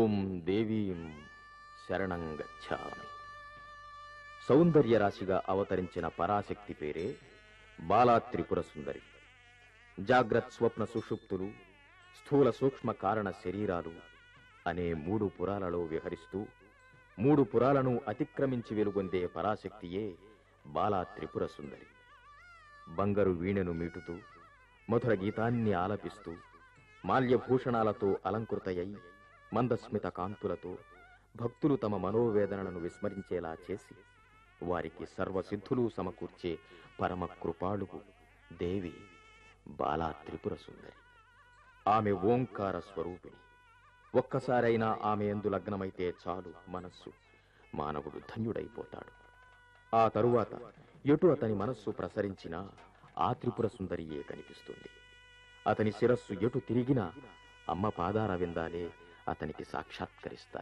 ఓం దేవీం శరణం గచ్ఛామి సౌందర్య రాశిగా అవతరించిన పరాశక్తి పేరే బాలా త్రిపుర సుందరి జాగ్రత్ స్వప్న సుషుప్తులు స్థూల సూక్ష్మ కారణ శరీరాలు అనే మూడు పురాలలో విహరిస్తూ మూడు పురాలను అతిక్రమించి వెలుగొందే పరాశక్తియే బాలా త్రిపుర సుందరి బంగారు వీణెను మీటుతూ మధుర గీతాన్ని ఆలపిస్తూ మాల్యభూషణాలతో అలంకృతయై మందస్మిత కాంతులతో భక్తులు తమ మనోవేదనలను విస్మరించేలా చేసి వారికి సర్వసిద్ధులు సమకూర్చే పరమ కృపాళువు దేవి బాలా త్రిపుర సుందరి ఆమె ఓంకార స్వరూపిణి ఒక్కసారైనా ఆమె ఎందు లగ్నమైతే చాలు మనస్సు మానవుడు ధన్యుడైపోతాడు ఆ తరువాత ఎటు అతని మనస్సు ప్రసరించినా ఆ త్రిపుర సుందరియే కనిపిస్తుంది అతని శిరస్సు ఎటు తిరిగినా అమ్మ పాదార విందాలే అతనికి సాక్షాత్కరిస్తాయి